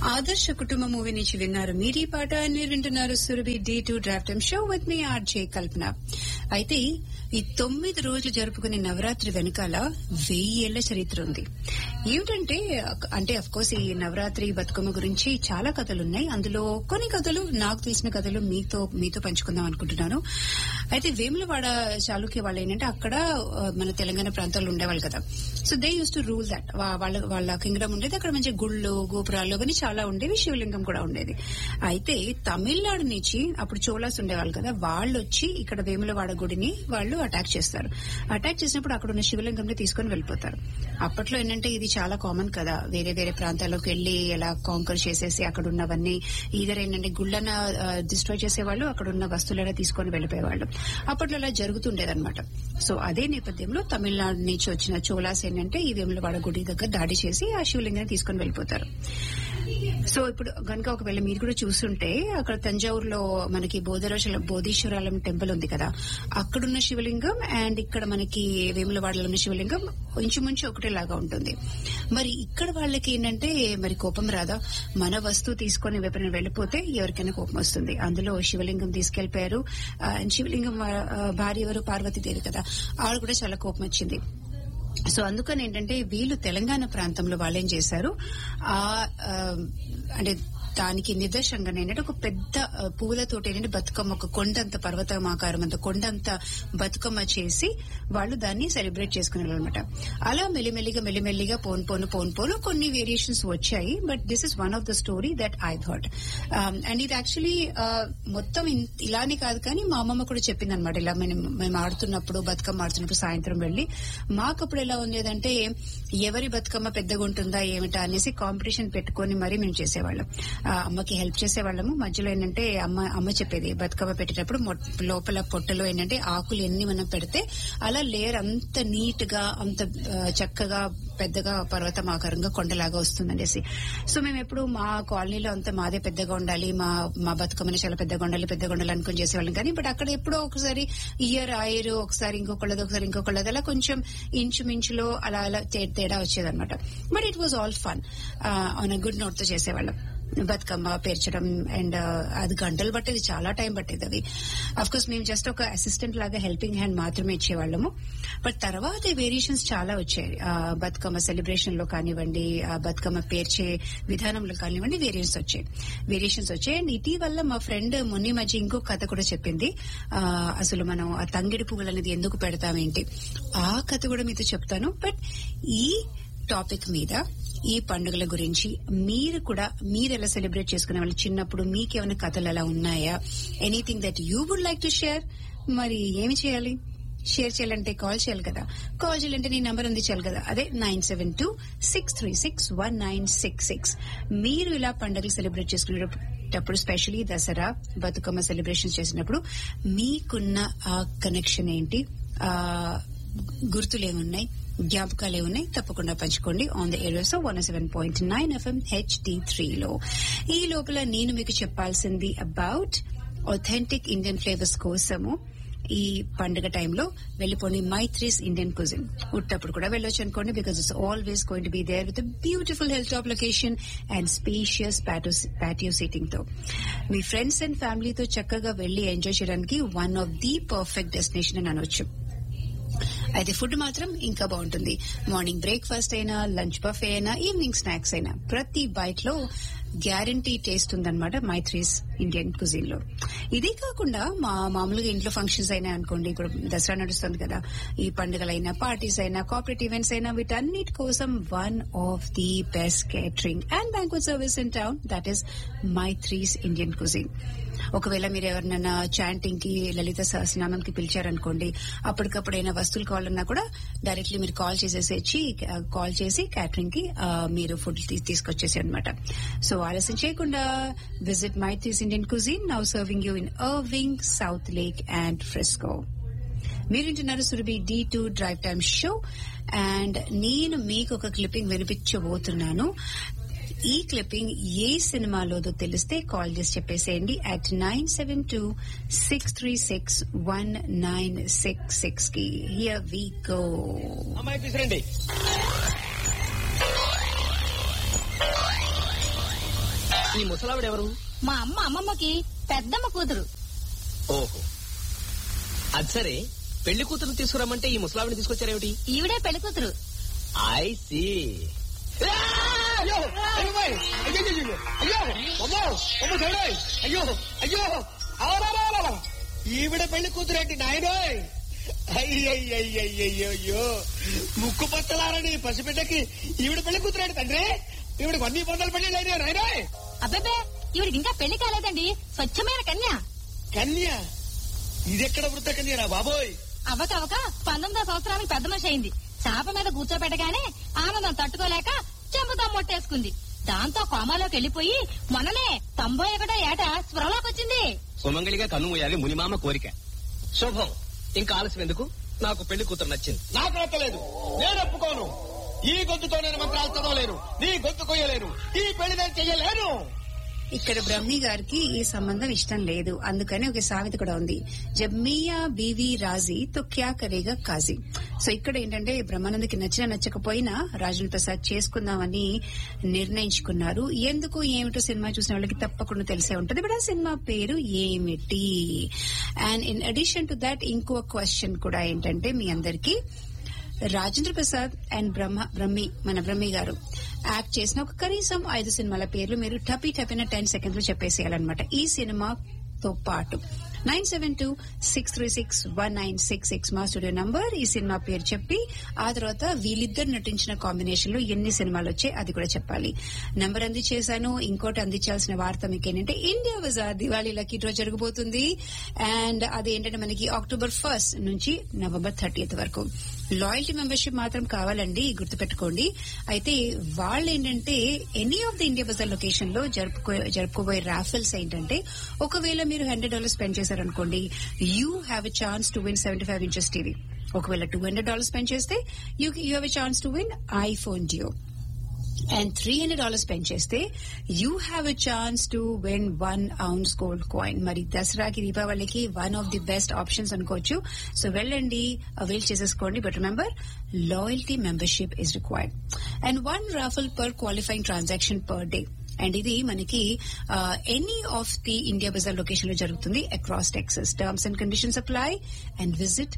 ఆదర్శ కుటుంబ మూవీ నుంచి విన్నారు మీరీ పాట మీరు వింటున్నారు Surabhi D two drive show with me RJ Kalpana అయితే ఈ తొమ్మిది రోజులు జరుపుకునే నవరాత్రి వెనకాల వెయ్యి ఏళ్ల చరిత్ర ఉంది ఏమిటంటే అంటే అఫ్ కోర్స్ ఈ నవరాత్రి బతుకమ్మ గురించి చాలా కథలు ఉన్నాయి అందులో కొన్ని కథలు నాకు తెలిసిన కథలు మీతో మీతో పంచుకుందాం అనుకుంటున్నాను అయితే వేములవాడ చాళుక్య వాళ్ళు ఏంటంటే అక్కడ ఆ, మన తెలంగాణ ప్రాంతాల్లో ఉండేవాళ్ళు కదా so they use to rule that వాళ్ళ వాళ్ళ కింగ్డమ్ ఉండేది అక్కడ మంచి గుళ్ళు గోపురాలు కానీ చాలా ఉండేవి శివలింగం కూడా ఉండేది అయితే తమిళనాడు నుంచి అప్పుడు చోళాస్ ఉండేవాళ్ళు కదా వాళ్ళు వచ్చి ఇక్కడ వేములవాడ గుడిని వాళ్ళు అటాక్ చేస్తారు అటాక్ చేసినప్పుడు అక్కడ ఉన్న శివలింగం తీసుకొని వెళ్ళిపోతారు అప్పట్లో ఏంటంటే ఇది చాలా కామన్ కదా వేరే వేరే ప్రాంతాల్లోకి వెళ్లి ఎలా కాంకర్ చేసేసి అక్కడ ఉన్నవన్నీ ఈధర్ ఏంటంటే గుళ్ళన డిస్ట్రాయ్ చేసేవాళ్ళు అక్కడ ఉన్న వస్తువులైనా తీసుకొని వెళ్ళిపోయేవాళ్ళు అప్పట్లో అలా జరుగుతుండేదన్నమాట సో అదే నేపథ్యంలో తమిళనాడు నుంచి వచ్చిన చోళాస్ ఏంటంటే ఈ వేములవాడ గుడి దగ్గర దాడి చేసి ఆ శివలింగాన్ని తీసుకొని వెళ్ళిపోతారు సో ఇప్పుడు గనుక ఒకవేళ మీరు కూడా చూస్తుంటే అక్కడ తంజావూరులో మనకి బోధరాశల బోధీశ్వరాలం టెంపుల్ ఉంది కదా అక్కడున్న శివలింగం అండ్ ఇక్కడ మనకి వేములవాడలో ఉన్న శివలింగం ఇంచుమించు ఒకటేలాగా ఉంటుంది మరి ఇక్కడ వాళ్ళకి ఏంటంటే మరి కోపం రాదా మన వస్తువు తీసుకొని ఎప్పుడైనా వెళ్ళిపోతే ఎవరికైనా కోపం వస్తుంది అందులో శివలింగం తీసుకెళ్లిపోయారు ఆ, శివలింగం ఆ, భార్య ఎవరు పార్వతీదేవి కదా ఆవిడ కూడా చాలా కోపం వచ్చింది సో అందుకని ఏంటంటే వీళ్ళు తెలంగాణ ప్రాంతంలో వాళ్ళు ఏం చేశారు ఆ ఆ, అంటే దానికి నిదర్శనంగా ఏంటంటే ఒక పెద్ద ఆ, పూలతోటి ఏంటంటే బతుకమ్మ ఒక కొండంత పర్వతమాకారం అంత కొండంత బతుకమ్మ చేసి వాళ్ళు దాన్ని సెలబ్రేట్ చేసుకున్నారు అనమాట అలా మెల్లిమెల్లిగా మెల్లిమెల్లిగా పోన్ పోను పోన్ పోను కొన్ని వేరియేషన్స్ వచ్చాయి but this is one of the story that I thought and ఇది యాక్చువల్లీ మొత్తం ఇన్- ఇలానే కాదు కానీ మా అమ్మమ్మ కూడా చెప్పింది అనమాట ఇలా మేము మేము ఆడుతున్నప్పుడు బతుకమ్మ ఆడుతున్నప్పుడు సాయంత్రం వెళ్లి మాకప్పుడు ఎలా ఉండేదంటే ఎవరి బతుకమ్మ పెద్దగా ఉంటుందా ఏమిటా అనేసి కాంపిటీషన్ పెట్టుకొని మరీ మేము చేసేవాళ్ళం ఆ, అమ్మకి హెల్ప్ చేసేవాళ్ళము మధ్యలో ఏంటంటే అమ్మ అమ్మ చెప్పేది బతుకమ్మ పెట్టేటప్పుడు మొ- లోపల పొట్టలో ఏంటంటే ఆకులు ఎన్ని మనం పెడితే అలా లేయర్ అంత నీట్ గా అంత ఆ, చక్కగా పెద్దగా పర్వతం ఆకారంగా కొండలాగా వస్తుందనేసి సో మేము ఎప్పుడు మా కాలనీలో అంతా మాదే పెద్దగా ఉండాలి మా మా బతుకమ్మని చాలా పెద్దగా ఉండాలి పెద్దగా ఉండాలి అనుకుని చేసేవాళ్ళం కానీ బట్ అక్కడ ఎప్పుడో ఒకసారి ఇయర్ ఆయరు ఒకసారి ఇంకొకళ్ళది ఒకసారి ఇంకొకళ్ళది అలా కొంచెం ఇంచుమించులో అలా అలా తే- తేడా వచ్చేదన్నమాట but it was all fun on a good note తో చేసేవాళ్ళం బతుకమ్మ పేర్చడం అండ్ అది గంటలు పట్టేది చాలా టైం పట్టేది అది అఫ్ కోర్స్ మేము జస్ట్ ఒక అసిస్టెంట్ లాగా హెల్పింగ్ హ్యాండ్ మాత్రమే ఇచ్చేవాళ్ళము బట్ తర్వాత వేరియేషన్స్ చాలా వచ్చాయి ఆ, బతుకమ్మ సెలబ్రేషన్ లో కానివ్వండి ఆ బతుకమ్మ పేర్చే విధానంలో కానివ్వండి వేరియేషన్స్ వచ్చాయి వేరియేషన్స్ వచ్చాయి అండ్ ఇటీవల మా ఫ్రెండ్ మొన్న ఈ మధ్య ఇంకో కథ కూడా చెప్పింది ఆ, అసలు మనం ఆ తంగిడి పువ్వులు అనేది ఎందుకు పెడతామేంటి ఆ కథ కూడా మీతో చెప్తాను బట్ ఈ టాపిక్ మీద ఈ పండుగల గురించి మీరు కూడా మీరు ఎలా సెలబ్రేట్ చేసుకునే వాళ్ళు చిన్నప్పుడు మీకేమైనా కథలు అలా ఉన్నాయా anything that you would like to share మరి ఏమి చేయాలి షేర్ చేయాలంటే కాల్ చేయాలి కదా కాల్ చేయాలంటే నీ నంబర్ అందించాలి కదా అదే nine seven two six three six one nine six six మీరు ఇలా పండుగలు సెలబ్రేట్ చేసుకునేటప్పుడు స్పెషలీ దసరా బతుకమ్మ సెలబ్రేషన్ చేసినప్పుడు మీకున్న ఆ కనెక్షన్ ఏంటి ఆ గుర్తులు ఏమున్నాయి జ్ఞాపకాలు ఏమున్నాయి తప్పకుండా పంచుకోండి on the areas one seven point nine FM HD త్రీలో ఈ లోపల నేను మీకు చెప్పాల్సింది అబౌట్ ఒథెంటిక్ ఇండియన్ ఫ్లేవర్స్ కోసము ఈ పండుగ టైంలో వెళ్ళిపోయి మైత్రీస్ ఇండియన్ కుజిన్ ఉట్టప్పుడు కూడా వెళ్ళొచ్చు అనుకోండి because it's always going to be there with beautiful health top location and spacious patio seating తో మీ ఫ్రెండ్స్ అండ్ ఫ్యామిలీతో చక్కగా వెళ్లి ఎంజాయ్ చేయడానికి one of the perfect destination అని అనొచ్చు అయితే ఫుడ్ మాత్రం ఇంకా బాగుంటుంది మార్నింగ్ బ్రేక్ఫాస్ట్ అయినా లంచ్ బఫే అయినా ఈవినింగ్ స్నాక్స్ అయినా ప్రతి బైట్ లో గ్యారంటీ టేస్ట్ ఉందన్నమాట మైత్రీస్ ఇండియన్ కుజిన్ లో ఇదే కాకుండా మా మామూలుగా ఇంట్లో ఫంక్షన్స్ అయినా అనుకోండి ఇప్పుడు దసరా నడుస్తుంది కదా ఈ పండుగలైనా పార్టీస్ అయినా కార్పొరేట్ ఈవెంట్స్ అయినా వీటన్నిటి కోసం one of the best catering and banquet service in town that is Maithri's Indian cuisine ఒకవేళ మీరు ఎవరినైనా చాంటింగ్ కి లలిత సహస్రనామం కి పిలిచారనుకోండి అప్పటికప్పుడైనా వస్తువులు కావాలన్నా కూడా డైరెక్ట్లీ మీరు కాల్ చేసేసి వచ్చి కాల్ చేసి క్యాటరింగ్ కి ఆ, మీరు ఫుడ్ తీసుకొచ్చేసి అనమాట సో ఆలస్యం చేయకుండా visit Maithri's Indian cuisine now serving you in Irving south lake and Frisco మీరు వింటున్నారు Surabhi D two drive time show and నేను మీకు ఒక క్లిప్పింగ్ వినిపించబోతున్నాను ఈ క్లిప్పింగ్ ఏ సినిమాలోదో తెలిస్తే కాల్ చేసి చెప్పేసేయండి at nine seven two six three six one nine six six కి హియర్ వి గో అమ్మాయి తీసురండి ఈ ముసలావిడ ఎవరు మా అమ్మ అమ్మమ్మకి పెద్దమ్మ కూతురు ఓహో అది సరే పెళ్లి కూతురు తీసుకురమ్మంటే ఈ ముసలావిని తీసుకొచ్చారేమిటి ఈవిడే పెళ్లి కూతురు ఐ సి అయ్యో అయ్యో బాయ్. అయ్యో అయ్యో, అయ్యో అయ్యో అమ్మో అమ్మ చూడాయ్ అయ్యో అయ్యో అవరాలా ఈవిడ పెళ్లి కూతురేంటి నాయనోయ్ అయ్యయ్యయ్యయ్యో ముక్కు పచ్చలారని పసిబిడ్డకి ఈవిడ పెళ్లి కూతురేంటి తండ్రి ఈవిడకి అన్ని పొందలు పెళ్లి అయినా నాయనోయ్ అబ్బేబే ఈవిడికి ఇంకా పెళ్లి కాలేదండి స్వచ్ఛమైన కన్య కన్య ఇదెక్కడ వృద్ధ కన్యరా బాబోయ్ అవ్వక అవ్వక పంతొమ్మిదో సంవత్సరానికి పెద్ద మనిషి అయింది చాప మీద కూర్చోబెట్టగానే ఆనందం తట్టుకోలేక చెంపుతా మొట్టేసుకుంది దాంతో కోమాలోకి వెళ్లిపోయి మొన్ననే తొంభై ఒకటో ఏట స్పృహలోకి వచ్చింది సుమంగళిగా కన్ను మూయాలి మునిమామ కోరిక శుభం ఇంకా ఆలస్యం ఎందుకు నాకు పెళ్లి కూతురు నచ్చింది నాకు నచ్చలేదు నేను ఒప్పుకోను ఈ గొంతుతో నేను మంత్రాలు చదవలేను నీ గొంతు కొయ్యలేను ఈ పెళ్లి నేను చెయ్యలేను ఇక్కడ బ్రహ్మి గారికి ఈ సంబంధం ఇష్టం లేదు అందుకని ఒక సామెత కూడా ఉంది జబ్ మియా బీవీ రాజీ తో క్యా కరేగా కాజీ సో ఇక్కడ ఏంటంటే బ్రహ్మానందకి నచ్చినా నచ్చకపోయినా రాజేంద్ర ప్రసాద్ చేసుకుందామని నిర్ణయించుకున్నారు ఎందుకు ఏమిటో సినిమా చూసిన వాళ్ళకి తప్పకుండా తెలిసే ఉంటది బట్ ఆ సినిమా పేరు ఏమిటి and in addition to that ఇంకో క్వశ్చన్ కూడా ఏంటంటే మీ అందరికీ రాజేంద్ర ప్రసాద్ అండ్ బ్రహ్మ బ్రహ్మి మన బ్రహ్మి గారు యాక్ట్ చేసిన ఒక కనీసం ఐదు సినిమాల పేర్లు మీరు టపీ టపిన టెన్ సెకండ్స్ లో చెప్పేసేయాలన్నమాట ఈ సినిమాతో పాటు nine seven two six three six one nine six six మా స్టూడియో నంబర్ ఈ సినిమా పేరు చెప్పి ఆ తర్వాత వీళ్ళిద్దరు నటించిన కాంబినేషన్ లో ఎన్ని సినిమాలు వచ్చాయి అది కూడా చెప్పాలి నంబర్ అందించేశాను ఇంకోటి అందించాల్సిన వార్త మీకు ఏంటంటే India Bazaar Diwali lucky draw జరగబోతుంది అండ్ అది ఏంటంటే మనకి అక్టోబర్ ఫస్ట్ నుంచి నవంబర్ థర్టీఎత్ వరకు లాయల్టీ మెంబర్షిప్ మాత్రం కావాలండి గుర్తుపెట్టుకోండి అయితే వాళ్ళు ఏంటంటే any of the India Bazaar location లో జరుపుకో జరుపుకోబోయే రాఫెల్స్ ఏంటంటే ఒకవేళ మీరు హండ్రెడ్ డాలర్స్ స్పెండ్ చేశారనుకోండి you have a chance to win seventy five inches TV ఒకవేళ టూ హండ్రెడ్ డాలర్స్ స్పెండ్ చేస్తే you you have a chance to win iPhone Jio and three hundred dollars spend చేస్తే you have a chance to win one ounce gold coin మరి దసరాకి దీపావళికి one of the best options అనుకోవచ్చు so వెళ్ళండి avail చేసేసుకోండి but remember loyalty membership is required and one raffle per qualifying transaction per day and ఇది మనకి any of the India Bazaar location లో జరుగుతుంది across Texas terms and conditions apply and visit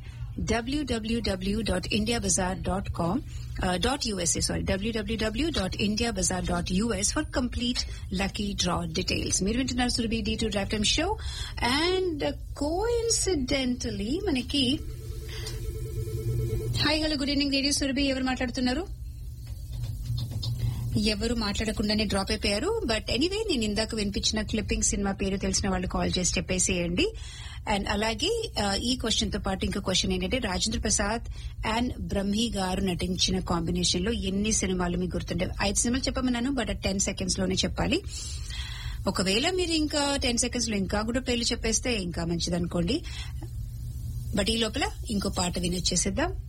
www.indiabazaar.com uh, dot USA sorry www.indiabazaar.us for complete lucky draw details మీరు వింటున్నారు Surabhi D two drive time show and coincidentally మనకి hi hello good evening radio Surabhi ఎవరు మాట్లాడుతున్నారు ఎవరు మాట్లాడకుండానే drop అయిపోయారు but anyway నేను ఇందాక వినిపించిన క్లిప్పింగ్ సినిమా పేరు తెలిసిన వాళ్ళు కాల్ చేసి చెప్పేసేయండి అండ్ అలాగే ఆ, ఈ క్వశ్చన్ తో పాటు ఇంకో క్వశ్చన్ ఏంటంటే రాజేంద్ర ప్రసాద్ అండ్ బ్రహ్మి గారు నటించిన కాంబినేషన్ లో ఎన్ని సినిమాలు మీకు గుర్తుండే ఐదు సినిమాలు చెప్పమన్నాను బట్ టెన్ సెకండ్స్ లోనే చెప్పాలి ఒకవేళ మీరు ఇంకా టెన్ సెకండ్స్ లో ఇంకా కూడా పేర్లు చెప్పేస్తే ఇంకా మంచిది అనుకోండి బట్ ఈ లోపల ఇంకో పాట వినొచ్చేసేద్దాం